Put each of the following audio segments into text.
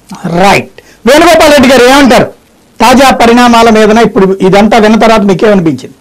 Right Venugopal Reddy గారు ఏమంటారు తాజా పరిణామాల మీదన ఇప్పుడు ఇదంతా విన్న తర్వాత మీకేమనిపించింది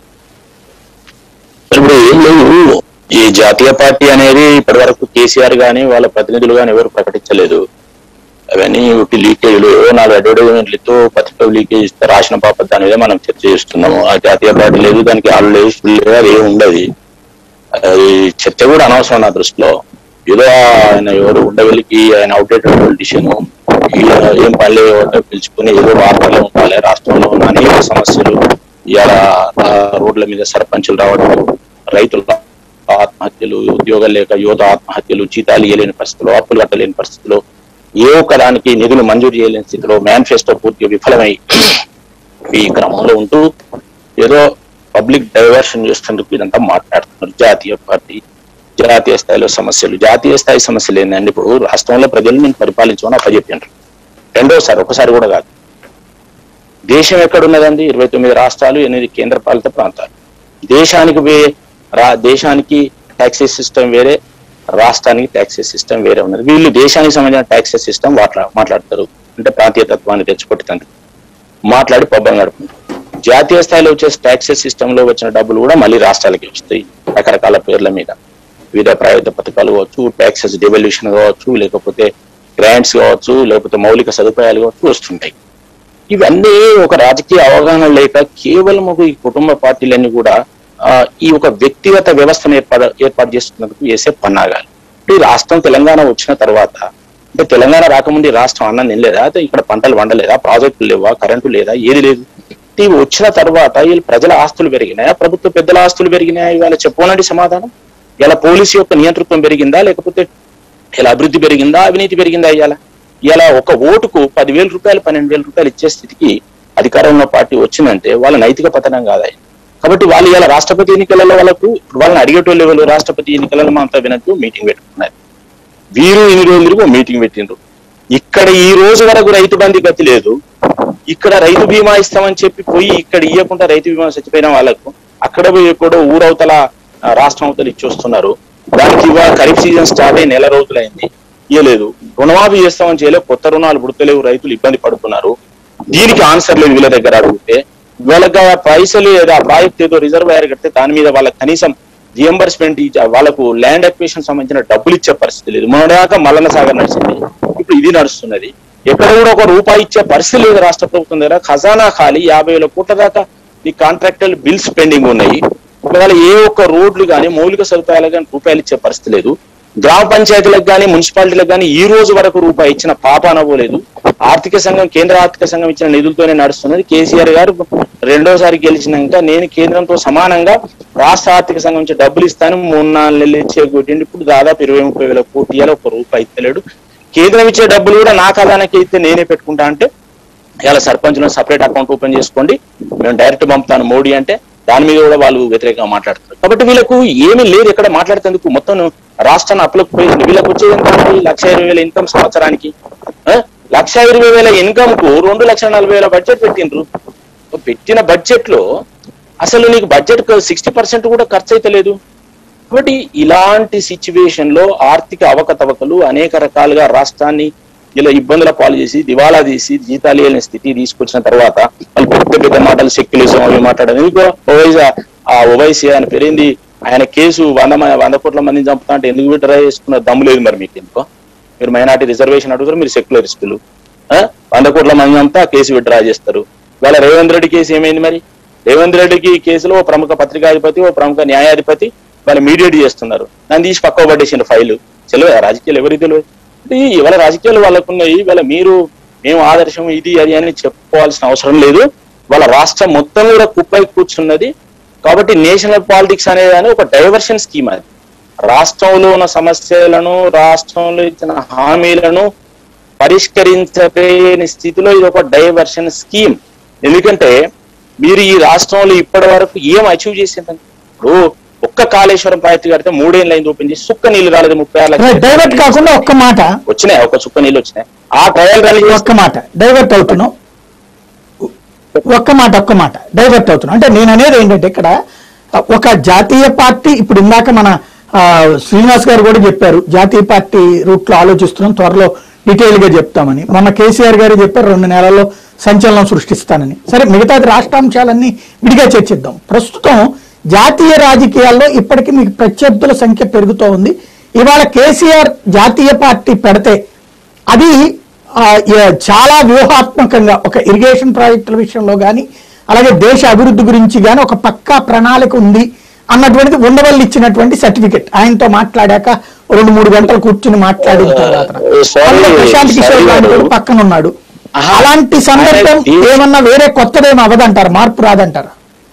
ఇప్పుడు ఏం లేవు ఈ జాతీయ పార్టీ అనేది ఇప్పటి వరకు కేసీఆర్ గాని వాళ్ళ ప్రతినిధులు గాని ఎవరు ప్రకటించలేదు అవన్నీ ఒకటి లీకేజ్లు ఏవో నాలుగు అడ్వర్టైజ్మెంట్లతో పత్రిక లీకేజ్ ఇస్తే రాసిన పాప దాని మీద మనం చర్చ చేస్తున్నాము ఆ జాతీయ పార్టీ లేదు దానికి ఆళ్ళు లేదు వీళ్ళు లేదు అది ఏమి ఉండదు అది చర్చ కూడా అనవసరం నా దృష్టిలో ఏదో ఆయన ఎవరు ఉండవెళ్ళికి ఆయన అవుట్డేటెడ్ పొలిటీషియన్ ఏం పని లేవో పిలుచుకుని ఏదో వార్తల్లో ఉండాలి రాష్ట్రంలో ఉన్న అనేక సమస్యలు ఇవాళ ఆ, రోడ్ల మీద సర్పంచులు రావడం రైతుల ఆత్మహత్యలు ఉద్యోగాలు లేక యువత ఆత్మహత్యలు జీతాలు ఇవ్వలేని పరిస్థితులు అప్పులు కట్టలేని పరిస్థితుల్లో ఏ ఒక్క దానికి నిధులు మంజూరు చేయలేని స్థితిలో మేనిఫెస్టో పూర్తిగా విఫలమై ఈ క్రమంలో ఉంటూ ఏదో పబ్లిక్ డైవర్షన్ చేసేందుకు ఇదంతా మాట్లాడుతున్నారు జాతీయ పార్టీ జాతీయ స్థాయిలో సమస్యలు జాతీయ స్థాయి సమస్యలు ఏంటంటే ఇప్పుడు రాష్ట్రంలో ప్రజలు నేను పరిపాలించమని అప్పచెప్పిండ్రు రెండోసారి ఒకసారి కూడా కాదు దేశం ఎక్కడున్నదండి ఇరవై తొమ్మిది రాష్ట్రాలు ఎనిమిది కేంద్ర పాలిత ప్రాంతాలు దేశానికి వే- రా- దేశానికి ట్యాక్సెస్ సిస్టమ్ వేరే రాష్ట్రానికి ట్యాక్సెస్ సిస్టమ్ వేరే ఉన్నది వీళ్ళు దేశానికి సంబంధించిన ట్యాక్సెస్ సిస్టమ్ మాట్లా మాట్లాడతారు అంటే ప్రాంతీయ తత్వాన్ని తెచ్చిపెట్టుతందుకు మాట్లాడి పబ్బం గడుపుకుంటారు జాతీయ స్థాయిలో వచ్చే ట్యాక్సెస్ సిస్టమ్ లో వచ్చిన డబ్బులు కూడా మళ్ళీ రాష్ట్రాలకి వస్తాయి రకరకాల పేర్ల మీద వివిధ ప్రైవేట్ పథకాలు కావచ్చు ట్యాక్సెస్ డెవల్యూషన్ కావచ్చు లేకపోతే గ్రాంట్స్ కావచ్చు లేకపోతే మౌలిక సదుపాయాలు కావచ్చు వస్తుంటాయి ఇవన్నీ ఒక రాజకీయ అవగాహన లేక కేవలం ఒక ఈ కుటుంబ పార్టీలన్నీ కూడా ఆ, ఈ ఒక వ్యక్తిగత వ్యవస్థను ఏర్పాటు ఏర్పాటు చేస్తున్నందుకు వేసే పన్నాగాలు ఇప్పుడు ఈ రాష్ట్రం తెలంగాణ వచ్చిన తర్వాత అంటే తెలంగాణ రాకముందు ఈ రాష్ట్రం అన్నం తినలేదా అయితే ఇక్కడ పంటలు వండలేదా ప్రాజెక్టులు లేవా కరెంటు లేదా ఏది లేదు ఇవి వచ్చిన తర్వాత వీళ్ళు ప్రజల ఆస్తులు పెరిగినాయా ప్రభుత్వ పెద్దల ఆస్తులు పెరిగినాయా ఇవాళ చెప్పనండి సమాధానం ఇలా పోలీసు యొక్క నియంతృత్వం పెరిగిందా లేకపోతే ఇలా అభివృద్ధి పెరిగిందా అవినీతి పెరిగిందా ఇవాళ ఇలా ఒక ఓటుకు పదివేల రూపాయలు పన్నెండు వేల రూపాయలు ఇచ్చే స్థితికి అధికారంలో ఉన్న పార్టీ వచ్చిందంటే వాళ్ళ నైతిక పతనం కాదా ఇది? కాబట్టి వాళ్ళు ఇలా రాష్ట్రపతి ఎన్నికలలో వాళ్ళకు వాళ్ళని అడిగేటోళ్ళు ఎవరు రాష్ట్రపతి ఎన్నికలలో మాంతా వినట్టు మీటింగ్ పెట్టుకున్నారు వీరు ఇన్ని రోజులు తిరిగి ఓ మీటింగ్ పెట్టిండ్రు ఇక్కడ ఈ రోజు వరకు రైతు బంధు గతి లేదు ఇక్కడ రైతు బీమా ఇస్తామని చెప్పి పోయి ఇక్కడ ఇవ్వకుండా రైతు బీమా చచ్చిపోయిన వాళ్ళకు అక్కడ పోయి ఎక్కడో ఊరవతల ఆ, రాష్ట్రం అవతల ఇచ్చొస్తున్నారు దానికి ఇవాళ ఖరీఫ్ సీజన్ స్టార్ట్ అయ్యి నెల రోజులైంది ఇవ్వలేదు రుణమాఫీ చేస్తామని చేయలేదు కొత్త రుణాలు పుడతలేవు రైతులు ఇబ్బంది పడుతున్నారు దీనికి ఆన్సర్ లేదు వీళ్ళ దగ్గర అడిగితే వీళ్ళకి ఆ పైసలు ఏదో ఆ ప్రాజెక్ట్ ఏదో రిజర్వాయర్ కడితే దాని మీద వాళ్ళకి కనీసం రియంబర్స్మెంట్ వాళ్ళకు ల్యాండ్ అక్విజిషన్ సంబంధించిన డబ్బులు ఇచ్చే పరిస్థితి లేదు మొన్నదాకా మల్లన్న సాగర్ నడిచింది ఇప్పుడు ఇది నడుస్తున్నది ఎక్కడ కూడా ఒక రూపాయి ఇచ్చే పరిస్థితి లేదు రాష్ట్ర ప్రభుత్వం దగ్గర ఖజానా ఖాళీ యాభై వేల కోట్ల దాకా ఈ కాంట్రాక్టర్ బిల్స్ పెండింగ్ ఉన్నాయి ఒకవేళ ఏ ఒక్క రోడ్లు కానీ మౌలిక సదుపాయాలు కానీ రూపాయలు ఇచ్చే పరిస్థితి లేదు గ్రామ పంచాయతీలకు కానీ మున్సిపాలిటీలకు కానీ ఈ రోజు వరకు రూపాయి ఇచ్చిన పాపాన పోలేదు ఆర్థిక సంఘం కేంద్ర ఆర్థిక సంఘం ఇచ్చిన నిధులతోనే నడుస్తున్నది కేసీఆర్ గారు రెండోసారి గెలిచినాక నేను కేంద్రంతో సమానంగా రాష్ట్ర ఆర్థిక సంఘం నుంచి డబ్బులు ఇస్తాను మూడు నాలుగు నెలలు ఇచ్చే కొట్టిండి ఇప్పుడు దాదాపు ఇరవై ముప్పై వేల కోటి ఇయ్యాలి, ఒక రూపాయి ఇస్తలేడు కేంద్రం ఇచ్చే డబ్బులు కూడా నా ఖజానాకి ఇస్తే నేనే పెట్టుకుంటా అంటే ఇలా సర్పంచ్లను సపరేట్ అకౌంట్ ఓపెన్ చేసుకోండి మేము డైరెక్ట్ పంపుతాను మోడీ అంటే దాని మీద కూడా వాళ్ళు వ్యతిరేకంగా మాట్లాడుతారు కాబట్టి వీళ్ళకు ఏమీ లేదు ఇక్కడ మాట్లాడేందుకు మొత్తం రాష్ట్రాన్ని అప్పులకు పోయింది వీళ్ళకి వచ్చేది ఎంత అండి? లక్ష ఇరవై వేల ఇన్కమ్ సంవత్సరానికి ఆ? లక్ష ఇరవై వేల ఇన్కమ్ కు రెండు లక్షల నలభై వేల బడ్జెట్ పెట్టిండ్రు పెట్టిన బడ్జెట్ లో అసలు నీకు బడ్జెట్ సిక్స్టీ పర్సెంట్ కూడా ఖర్చు అయితే లేదు కాబట్టి ఇలాంటి సిచ్యువేషన్ లో ఆర్థిక అవకతవకలు అనేక రకాలుగా రాష్ట్రాన్ని ఇలా ఇబ్బందుల పాలు చేసి దివాలా తీసి జీతాలు ఇవ్వలేని స్థితి తీసుకొచ్చిన తర్వాత వాళ్ళు పెద్ద పెద్ద మాటలు సెక్యులిజం అవి మాట్లాడడం ఎందుకో ఓవైసీ ఆ ఓవైసీ ఆయన పేరేంది ఆయన కేసు వంద మ- వంద కోట్ల మందిని చంపుతా అంటే ఎందుకు విడ్రా చేసుకున్న దమ్ము లేదు మరి మీకు ఎందుకో మీరు మైనార్టీ రిజర్వేషన్ అడుగుతారు మీరు సెక్యులరిస్టులు ఆ? వంద కోట్ల మంది అంతా కేసు విడ్రా చేస్తారు వాళ్ళ రేవంత్ రెడ్డి కేసు ఏమైంది మరి రేవంత్ రెడ్డికి ఈ కేసులో ఓ ప్రముఖ పత్రికాధిపతి ఓ ప్రముఖ న్యాయాధిపతి వాళ్ళు మీడియేట్ చేస్తున్నారు నన్ను తీసి పక్కకు పట్టేసిన ఫైల్ తెలియదు రాజకీయాలు ఎవరికి తెలియదు అంటే ఇవాళ రాజకీయాలు వాళ్ళకున్నాయి ఇవాళ మీరు మేము ఆదర్శం ఇది అది అని చెప్పుకోవాల్సిన అవసరం లేదు వాళ్ళ రాష్ట్రం మొత్తం కూడా కుప్పై కూర్చున్నది కాబట్టి నేషనల్ పాలిటిక్స్ అనేది అని ఒక డైవర్షన్ స్కీమ్ అది రాష్ట్రంలో ఉన్న సమస్యలను రాష్ట్రంలో ఇచ్చిన హామీలను పరిష్కరించలేని స్థితిలో ఇది ఒక డైవర్షన్ స్కీమ్ ఎందుకంటే మీరు ఈ రాష్ట్రంలో ఇప్పటి వరకు ఏం అచీవ్ చేసిందని ఇప్పుడు ఒక్క కాళేశ్వరం ప్రాజెక్టు కడితే మూడేళ్ళు అయింది ఓపెన్ చేసి సుక్క నీళ్లు రాలేదు ముప్పై ఆరు లక్షలు డైవర్ట్ కాకుండా ఒక్క మాట వచ్చినాయి ఒక చుక్క నీళ్ళు వచ్చినాయి ఆ ట్రయల్ రన్ ఒక్క మాట డైవర్ట్ అవుతున్నాం ఒక్క మాట ఒక్క మాట డైవర్ట్ అవుతున్నాం అంటే నేను అనేది ఏంటంటే ఇక్కడ ఒక జాతీయ పార్టీ ఇప్పుడు ఇందాక మన ఆ, శ్రీనివాస్ గారు కూడా చెప్పారు జాతీయ పార్టీ రూట్ లో ఆలోచిస్తున్నాం త్వరలో డీటెయిల్ గా చెప్తామని మొన్న కేసీఆర్ గారు చెప్పారు రెండు నెలల్లో సంచలనం సృష్టిస్తానని సరే మిగతాది రాష్ట్రాంశాలన్నీ విడిగా చర్చిద్దాం ప్రస్తుతం జాతీయ రాజకీయాల్లో ఇప్పటికీ మీకు ప్రత్యర్థుల సంఖ్య పెరుగుతూ ఉంది ఇవాళ కేసీఆర్ జాతీయ పార్టీ పెడితే అది ఆ, ఏ- చాలా వ్యూహాత్మకంగా ఒక ఇరిగేషన్ ప్రాజెక్టుల విషయంలో కానీ అలాగే దేశ అభివృద్ధి గురించి కానీ ఒక పక్కా ప్రణాళిక ఉంది అన్నటువంటిది ఉండవల్లి ఇచ్చినటువంటి సర్టిఫికెట్ ఆయనతో మాట్లాడాక రెండు మూడు గంటలు కూర్చుని మాట్లాడిన తర్వాత Uh, sorry, అందులో ప్రశాంత్ కిషోర్ sorry గారు గారు. కూడా పక్కన ఉన్నాడు ఆహా. అలాంటి సందర్భం ఆయన- ఏమన్నా వేరే కొత్తదేమో అవదంటారు మార్పు రాదంటారా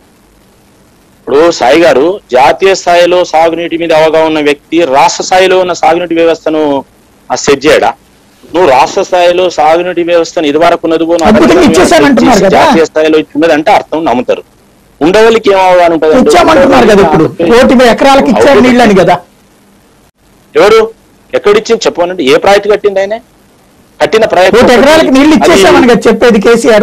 ఇప్పుడు సాయి గారు జాతీయ స్థాయిలో సాగునీటి మీద అవగాహన ఉన్న వ్యక్తి రాష్ట్ర స్థాయిలో ఉన్న సాగునీటి వ్యవస్థను ఆ సెట్ చేయడా నువ్వు రాష్ట్ర స్థాయిలో సాగునీటి వ్యవస్థను ఇది వరకు ఉన్నది పో, నువ్వు అద్భుతంగా అక్కడ ఇచ్చేసానంటున్నారు కదా. జాతీయ స్థాయిలో ఇచ్చినది అంటే అర్థం నమ్ముతారు ఉండవల్లికి ఏం అవగాహన ఉంటుంది అంటే ఇచ్చామంటున్నారు కదా ఇప్పుడు కోటి ఎకరాలకు ఇచ్చారు నీళ్ళని కదా ఎవరు ఎక్కడిచ్చింది చెప్పనండి ఏ ప్రాజెక్ట్ కట్టింది ఆయన కట్టిన ప్రాజెక్ట్ కోటి ఎకరాలకు నీళ్లు ఇచ్చేసామని కదా చెప్పేది కేసీఆర్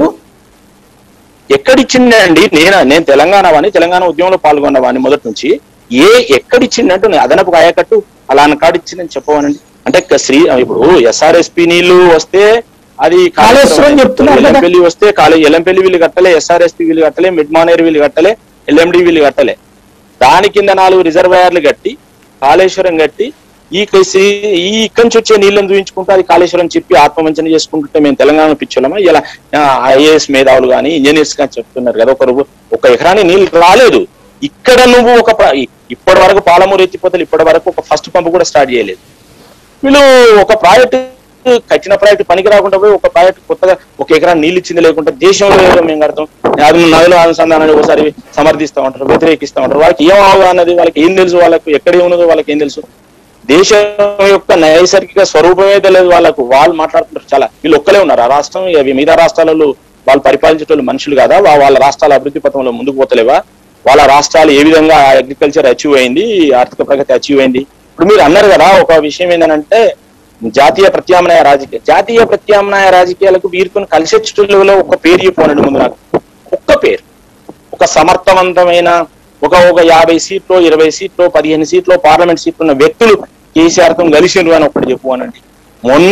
ఎక్కడిచ్చిందండి నేను నేను తెలంగాణ వాణి తెలంగాణ ఉద్యమంలో పాల్గొన్నవాని మొదటి నుంచి ఏ ఎక్కడిచ్చిందంటూ నేను అదనపు ఆయకట్టు అలా కాడిచ్చిందని చెప్పవనండి అంటే ఇక శ్రీ ఇప్పుడు ఎస్ఆర్ఎస్పి నీళ్లు వస్తే అది కాళేశ్వరం చెప్తున్నారు కదా. ఎల్లంపల్లి వస్తే కాళే ఎల్లంపల్లి వీళ్ళు కట్టలే ఎస్ఆర్ఎస్పి వీళ్ళు కట్టలే మిడ్ మానేర్ వీళ్ళు కట్టలే ఎల్ఎండి వీళ్ళు కట్టలే దాని కింద నాలుగు రిజర్వాయర్లు కట్టి కాళేశ్వరం కట్టి ఈ కేసి ఈ ఇక్కడి నుంచి వచ్చే నీళ్ళని చూపించుకుంటూ అది కాళేశ్వరం చెప్పి ఆత్మవంచన చేసుకుంటుంటే మేము తెలంగాణ పిచ్చోళ్ళమా ఇలా ఐఏఎస్ మేధావులు కానీ ఇంజనీర్స్ కానీ చెప్తున్నారు కదా ఒకరు ఒక ఎకరాని నీళ్ళు రాలేదు ఇక్కడ నువ్వు ఒక ప్ర- ఇప్పటి వరకు పాలమూరు ఎత్తిపోతలు ఇప్పటి వరకు ఒక ఫస్ట్ పంపు కూడా స్టార్ట్ చేయలేదు వీళ్ళు ఒక ప్రాజెక్ట్ కట్టిన ప్రాజెక్ట్ పనికి రాకుండా పోయి ఒక ప్రాజెక్ట్ కొత్తగా ఒక ఎకరా నీళ్ళు ఇచ్చింది లేకుండా దేశంలో ఏదో మేము కడతాం అది నదుల అనుసంధానాన్ని ఒకసారి సమర్థిస్తా ఉంటారు వ్యతిరేకిస్తా ఉంటారు వాళ్ళకి ఏం అవగాహనది వాళ్ళకి ఏం తెలుసు వాళ్ళకి ఎక్కడ ఉన్నదో వాళ్ళకి ఏం తెలుసు దేశం యొక్క నైసర్గిక స్వరూపమే తెలియదు వాళ్ళకు వాళ్ళు మాట్లాడుతుంటారు చాలా వీళ్ళు ఒక్కలే ఉన్నారు ఆ రాష్ట్రం ఇక మిగతా రాష్ట్రాలలో వాళ్ళు పరిపాలించేటోళ్ళు మనుషులు కాదా వా- వాళ్ళ రాష్ట్రాల అభివృద్ధి పథంలో ముందుకు పోతలేవా వాళ్ళ రాష్ట్రాలు ఏ విధంగా అగ్రికల్చర్ అచీవ్ అయింది ఆర్థిక ప్రగతి అచీవ్ అయింది ఇప్పుడు మీరు అన్నారు కదా ఒక విషయం ఏంటంటే జాతీయ ప్రత్యామ్నాయ రాజకీయ జాతీయ ప్రత్యామ్నాయ రాజకీయాలకు వీరుకొని కలిసెచ్చులో ఒక పేరు చెప్పనండి ముందు నాకు ఒక్క పేరు ఒక సమర్థవంతమైన ఒక ఒక యాభై సీట్లు ఇరవై సీట్లు పదిహేను సీట్లు పార్లమెంట్ సీట్లు ఉన్న వ్యక్తులు కేసీఆర్ తో కలిసిండ్రు అని ఒకటి చెప్పు అనండి మొన్న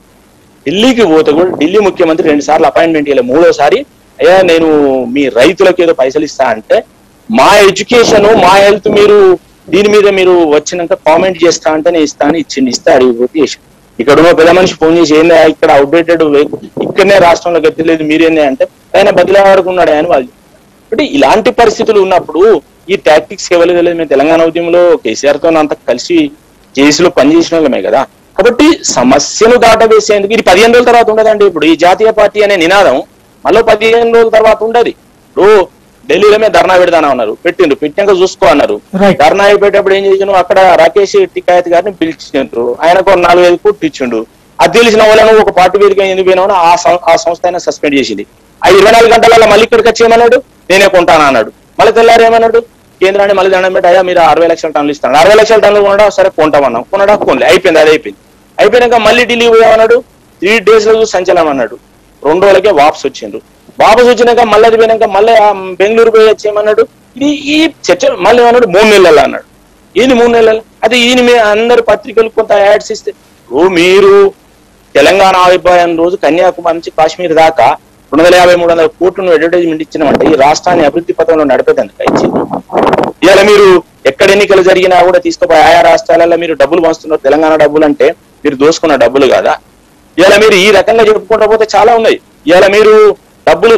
ఢిల్లీకి పోతే కూడా ఢిల్లీ ముఖ్యమంత్రి రెండు సార్లు అపాయింట్మెంట్ ఇవ్వలేదు మూడోసారి అయ్యా నేను మీ రైతులకు ఏదో పైసలు ఇస్తా అంటే మా ఎడ్యుకేషన్ మా హెల్త్ మీరు దీని మీద మీరు వచ్చినాక కామెంట్ చేస్తా అంటే నేను ఇస్తా అని ఇచ్చింది ఇస్తే అడిగిపోతే చేసి ఇక్కడ ఉన్న పెద్ద మనిషి ఫోన్ చేసి ఏందా ఇక్కడ అవుట్డేటెడ్ ఇక్కడనే రాష్ట్రంలో గతి లేదు మీరేందే అంటే ఆయన బదిలాడుకున్నాడు అని వాళ్ళు అంటే ఇలాంటి పరిస్థితులు ఉన్నప్పుడు ఈ టాక్టిక్స్ ఎవరు తెలియదు మేము తెలంగాణ ఉద్యమంలో కేసీఆర్ తో అంత కలిసి కేసులో పనిచేసిన వాళ్ళమే కదా కాబట్టి సమస్యను దాటవేసేందుకు ఇది పదిహేను రోజుల తర్వాత ఉండదండి ఇప్పుడు ఈ జాతీయ పార్టీ అనే నినాదం మళ్ళీ పదిహేను రోజుల తర్వాత ఉండదు ఇప్పుడు ఢిల్లీలో మేము ధర్నా పెడతానా ఉన్నారు పెట్టిండ్రు పెట్టినాక చూసుకో అన్నారు Right. ధర్నా అయిపోయేటప్పుడు ఏం చేసాను అక్కడ రాకేష్ టికాయత్ గారిని పిలిచిండ్రు ఆయనకు ఒక నాలుగు ఐదు కోట్లు ఇచ్చిండు అది తెలిసిన వాళ్ళను ఒక పార్టీ వేదిక ఎందుకు పోయినామో ఆ సం- ఆ సంస్థ అయినా సస్పెండ్ చేసింది ఆ ఇరవై నాలుగు గంటలలో మళ్ళీ ఇక్కడికి వచ్చేయమన్నాడు నేనే కొంటాను అన్నాడు మళ్ళీ తెల్లారు ఏమన్నాడు కేంద్రాన్ని మళ్ళీ దండం పెట్టి అయ్యా మీరు అరవై లక్షల టన్నులు ఇస్తాను అరవై లక్షల టన్నులు కొనడా సరే కొంటామన్నాం కొనడా కొనలే అయిపోయింది అది అయిపోయింది అయిపోయినాక మళ్ళీ ఢిల్లీ పోయామన్నాడు త్రీ డేస్ లో సంచలనం అన్నాడు రెండు రోజులకే వాపస్ వచ్చిండ్రు వాపస్ వచ్చినాక మళ్ళీ అది పోయినాక మళ్ళీ ఆ బెంగళూరు పోయి వచ్చేయమన్నాడు ఇది ఈ చర్చ మళ్ళీ ఏమన్నాడు మూడు నెలలు అన్నాడు ఏంది మూడు నెలలు అదే ఈయన మీ అందరు పత్రికలు కొంత యాడ్స్ ఇస్తే ఓ మీరు తెలంగాణ ఆవిర్భావం రోజు కన్యాకుమారి నుంచి కాశ్మీర్ దాకా రెండు వందల యాభై మూడు వందల కోట్లను అడ్వర్టైజ్మెంట్ ఇచ్చినామంటే ఈ రాష్ట్రాన్ని అభివృద్ధి పథంలో నడిపేదందుకు ఇచ్చింది ఇవాళ మీరు ఎక్కడ ఎన్నికలు జరిగినా కూడా తీసుకుపోయి ఆయా రాష్ట్రాలలో మీరు డబ్బులు పంచుతున్నారు తెలంగాణ డబ్బులు అంటే మీరు దోసుకున్న డబ్బులు కాదా ఇవాళ మీరు ఈ రకంగా చెప్పుకుంటూ పోతే చాలా ఉన్నాయి ఇవాళ మీరు డబ్బులు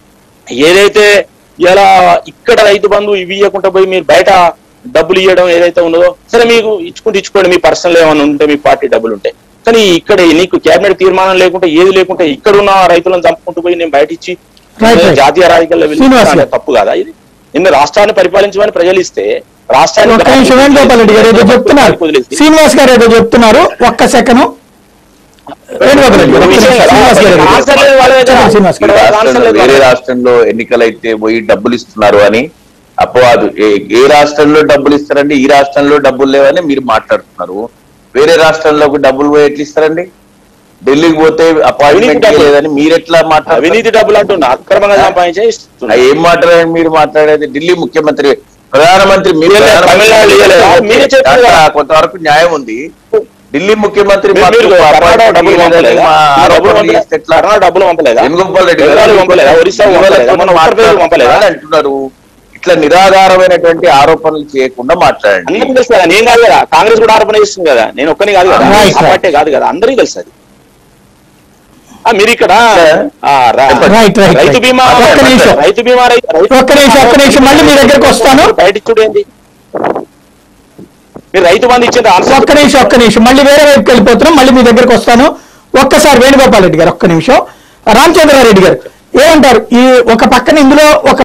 ఏదైతే ఇలా ఇక్కడ రైతు బంధు ఇవి ఇవ్వకుండా పోయి మీరు బయట డబ్బులు ఇవ్వడం ఏదైతే ఉన్నదో సరే మీకు ఇచ్చుకుంటే ఇచ్చుకోండి మీ పర్సనల్ ఏమైనా ఉంటే మీ పార్టీ డబ్బులు ఉంటాయి కానీ ఇక్కడ నీకు కేబినెట్ తీర్మానం లేకుంటే ఏది లేకుంటే ఇక్కడ ఉన్న రైతులను చంపుకుంటూ పోయి నేను బయట ఇచ్చి Right, right. జాతీయ రాజకీయాల్లో శ్రీనివాస్ వెళ్ళి గారు. తప్పు కదా ఇది నిన్న రాష్ట్రాన్ని పరిపాలించమని ప్రజలు ఇస్తే రాష్ట్రాన్ని ఒక్క నిమిషం వేణుగోపాల్ రెడ్డి గారు ఏదో చెప్తున్నారు వదిలేసి శ్రీనివాస్ గారు ఏదో చెప్తున్నారు ఒక్క సెకండ్ వేణుగోపాల్ రెడ్డి గారు, ఒక్క నిమిషం. శ్రీనివాస్ గారు ఏదో ఆన్సర్ లేదు వాళ్ళ దగ్గర. చెప్పండి, శ్రీనివాస్ గారు. ఇక్కడ ఆన్సర్ రాష్ట్రంలో లేదు వాళ్ళ వేరే దగ్గర. రాష్ట్రంలో ఎన్నికలైతే పోయి డబ్బులు ఇస్తున్నారు అని అపవాదు ఏ ఏ రాష్ట్రంలో డబ్బులు ఇస్తారండి ఈ రాష్ట్రంలో డబ్బులు లేవని మీరు మాట్లాడుతున్నారు వేరే రాష్ట్రంలోకి డబ్బులు పోయి ఎట్లా ఇస్తారండి ఢిల్లీకి పోతే అపాయింట్మెంట్ డబ్బులు. లేదని మీరు ఎట్లా మాట్లాడారు అవినీతి డబ్బులు అంటున్నా అక్రమంగా సంపాదించే ఇస్తున్నా. ఏం మాట్లాడారు మీరు మాట్లాడేది ఢిల్లీ ముఖ్యమంత్రి ప్రధానమంత్రి మీరు ఇయ్యలే, ప్రధానమంత్రి తమిళనాడు ఇయ్యలేదా? మీరే చెప్పారు కదా. అక్కడ కొంతవరకు న్యాయం ఉంది ఢిల్లీ ముఖ్యమంత్రి మీరు- మాకు మీరు పాప కర్ణాటక డబ్బులు లేదని పంపలేదా? మా మీరు డబ్బులు ఆరోపణలు పంపలేదా? చేస్తే ఎట్లా? కర్ణాటక డబ్బులు పంపలేదా? వేణుగోపాల్ రెడ్డి గారు బెంగాల్ పంపలేదా? ఒరిస్సా పంపలేదా? మన ఉత్తరప్రదేశ్ పంపలేదా? అని అంటున్నారు ఇట్లా నిరాధారమైనటువంటి ఆరోపణలు చేయకుండా మాట్లాడండి అందరికీ తెలుసు కదా నేను కాదు కదా కాంగ్రెస్ కూడా ఆరోపణ చేస్తుంది కదా నేను ఒక్కని కాదు కదా Right, ఆ right. పార్టీ కాదు కదా అందరికీ తెలుసు అది ఆ, మీరు ఇక్కడ ఆ, రా- Right, right, రైతు right. బీమా ఒక్క నిమిషం. రైతు బీమా రై- రైతు ఒక్క నిమిషం, ఒక్క నిమిషం. మళ్ళీ మీ దగ్గరికి వస్తాను. బయట చూడండి మీరు రైతు బంధు ఇచ్చిన ఆన్సర్ ఒక్క నిమిషం ఒక్క నిమిషం మళ్ళీ వేరే వైపుకి వెళ్ళిపోతున్నాం మళ్ళీ మీ దగ్గరకు వస్తాను ఒక్కసారి వేణుగోపాల్ రెడ్డి గారు ఒక్క నిమిషం రామచంద్రారెడ్డి గారు ఏమంటారు ఈ ఒక పక్కన ఇందులో ఒక